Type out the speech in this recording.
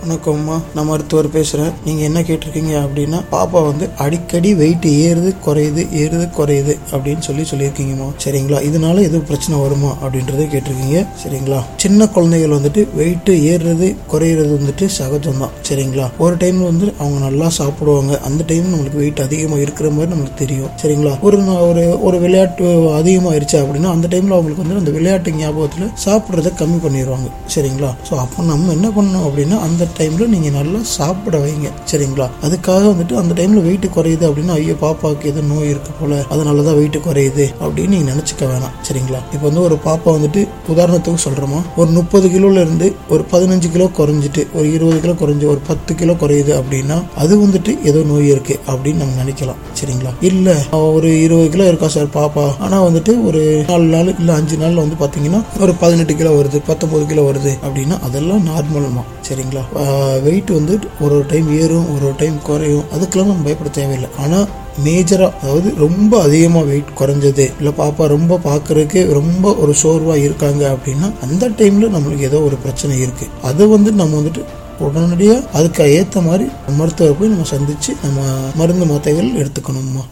வணக்கம்மா நான் மருத்துவர் பேசுகிறேன் நீங்கள் என்ன கேட்டிருக்கீங்க அப்படின்னா பாப்பா வந்து அடிக்கடி வெயிட் ஏறுது குறையுது ஏறுது குறையுது அப்படின்னு சொல்லி சொல்லியிருக்கீங்கம்மா சரிங்களா இதனால எதுவும் பிரச்சனை வருமா அப்படின்றத கேட்டிருக்கீங்க சரிங்களா சின்ன குழந்தைகள் வந்துட்டு வெயிட் ஏறுறது குறையிறது வந்துட்டு சகஜம்தான் சரிங்களா ஒரு டைம் வந்து அவங்க நல்லா சாப்பிடுவாங்க அந்த டைம் நம்மளுக்கு வெயிட் அதிகமாக இருக்கிற மாதிரி நம்மளுக்கு தெரியும் சரிங்களா ஒரு நா- ஒரு ஒரு விளையாட்டு அதிகமாயிருச்சு அப்படின்னா அந்த டைமில் அவங்களுக்கு வந்து அந்த விளையாட்டு ஞாபகத்தில் சாப்பிட்றத கம்மி பண்ணிடுவாங்க சரிங்களா ஸோ அப்போ நம்ம என்ன பண்ணணும் அப்படின்னா அந்த டைமில் நீங்கள் நல்லா சாப்பிட வைங்க சரிங்களா அதுக்காக வந்துட்டு அந்த டைமில் வெயிட் குறையுது அப்படின்னா ஐயோ பாப்பாவுக்கு ஏதோ நோய் இருக்கு போல அதனால தான் வெயிட் குறையுது அப்படின்னு நீங்கள் நினச்சிக்க வேணாம் சரிங்களா இப்போ வந்து ஒரு பாப்பா வந்துட்டு உதாரணத்துக்கு சொல்கிறோமா ஒரு முப்பது கிலோல இருந்து ஒரு பதினஞ்சு கிலோ குறைஞ்சிட்டு ஒரு இருபது கிலோ குறைஞ்சி ஒரு பத்து கிலோ குறையுது அப்படின்னா அது வந்துட்டு ஏதோ நோய் இருக்கு அப்படின்னு நம்ம நினைக்கலாம் சரிங்களா இல்ல ஒரு இருபது கிலோ இருக்கா சார் பாப்பா ஆனா வந்துட்டு ஒரு நாலு நாள் இல்ல அஞ்சு நாள்ல வந்து பாத்தீங்கன்னா ஒரு பதினெட்டு கிலோ வருது பத்தொன்பது கிலோ வருது அப்படின்னா அதெல்லாம் நார்மல்மா சரிங்களா வெயிட் வந்து ஒரு ஒரு டைம் ஏறும் ஒரு ஒரு டைம் குறையும் அதுக்கெல்லாம் நம்ம பயப்பட தேவையில்லை ஆனா மேஜரா அதாவது ரொம்ப அதிகமா வெயிட் குறைஞ்சது இல்ல பாப்பா ரொம்ப பாக்குறதுக்கு ரொம்ப ஒரு சோர்வா இருக்காங்க அப்படின்னா அந்த டைம்ல நம்மளுக்கு ஏதோ ஒரு பிரச்சனை இருக்கு அதை வந்து நம்ம வந்துட்டு உடனடியாக அதுக்கு ஏற்ற மாதிரி மருத்துவரை போய் நம்ம சந்திச்சு நம்ம மருந்து மாத்தைகள் எடுத்துக்கணுமா